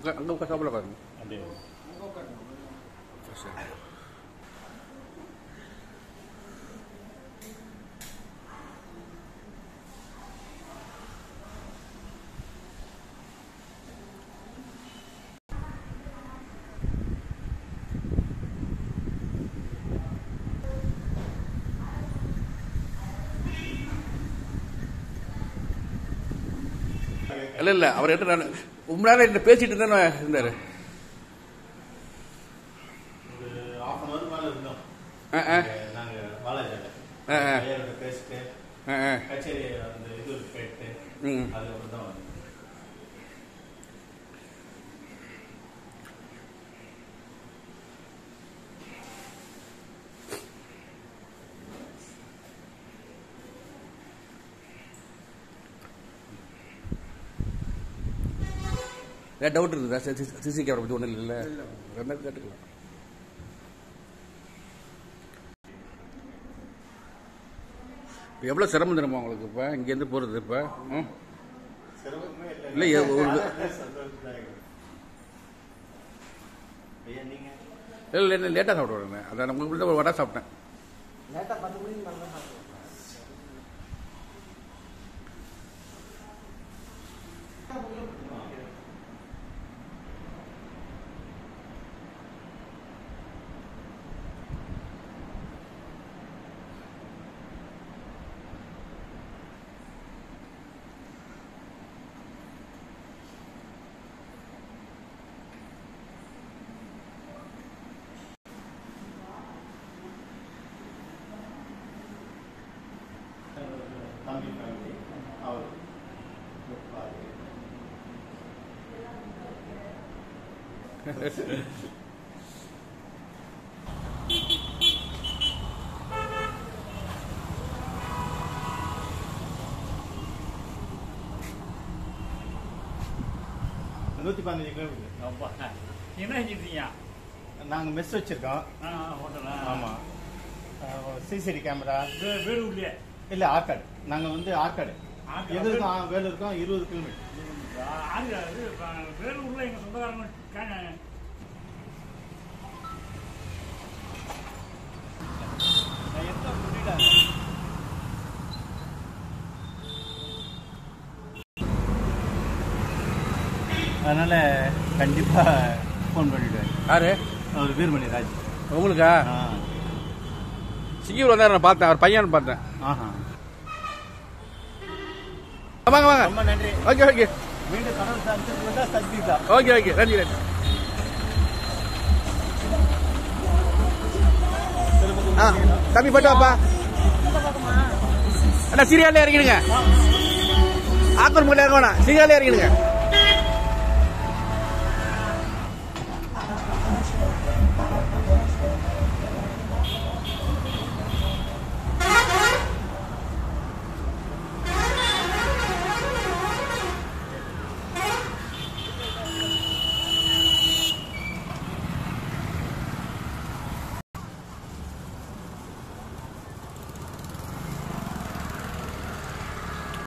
அங்கே அங்கே உட்கார் சாப்பிட பாருங்க அப்படியே இல்லை இல்லை அவர் என்ன நான் ரொம்ப நேரம் என்ன பேசிட்டு தானே இருந்தார் ஒரு ஹாஃப் அன் ஹவர் மேலே இருந்தோம் ஆ ஆ நாங்கள் பாலாஜியில் ஆ ஆ ஐயர்கிட்ட பேசிட்டு ஆ ஆ கச்சேரி அந்த இது கேட்டு ம் அதுக்கப்புறம் தான் வந்தோம் ஏதாவது டவுட் இருக்குதா சிசி கேமரா பற்றி ஒன்றும் இல்லை ரெண்டா கேட்டுக்கலாம் இப்போ எவ்வளோ சிரமம் தெரியுமா உங்களுக்கு இப்போ இங்கேருந்து போகிறது இப்போ ம் சிரமமே இல்லை, எ- ஒரு- சந்தோஷம் ஐயா நீங்கள் இல்லை இல்லை லேட்டாக சாப்பிட வரேன் அதான் உங்களுக்கு ஒரு வடை சாப்பிட்டேன் லேட்டாக பத்து மணிக்கு மேலே தான் சாப்பிடுவோம் தம்பி ஃபேமிலி அவர் நூற்றி பதினஞ்சு கிலோமீட்டர் அப்பா என்ன செஞ்சிருக்கீங்க நாங்கள் மெஸ் வச்சுருக்கோம் ஹோட்டலா ஆமாம் சிசிடி கேமரா வேலூர்லயே இல்லை ஆற்காடு நாங்கள் வந்து ஆற்காடு ஆற்காடு. எங்களுக்கும் ஆ, வேலூருக்கும் இருபது கிலோமீட்டர் ஆறு அது ப- வேலூர்ல எங்க சொந்தக்காரங்க இருக்காங்க. நான் எத்தனை சொல்லிட்டாங்க அதனால கண்டிப்பா ஃபோன் பண்ணிடுவேன் யாரு அவர் வீரமணி ராஜ் உங்களுக்கா ஆ சிங்கியூர் வந்தார் நான் பார்த்தேன் அவர் பையன் பார்த்தேன் ஆஹா வாங்க வாங்க ரொம்ப நன்றி ஓகே ஓகே மீண்டும் கடவுள் சார்ந்து தான் சக்திதா ஓகே ஓகே நன்றி நன்றி ஆ தம்பி போயிட்டு வாப்பா அண்ணா சீரியாலே இறங்கிடுங்க ஆத்தூர் முன்னாடி இறங்க வேணாம் சீரியாலே இறங்கிடுங்க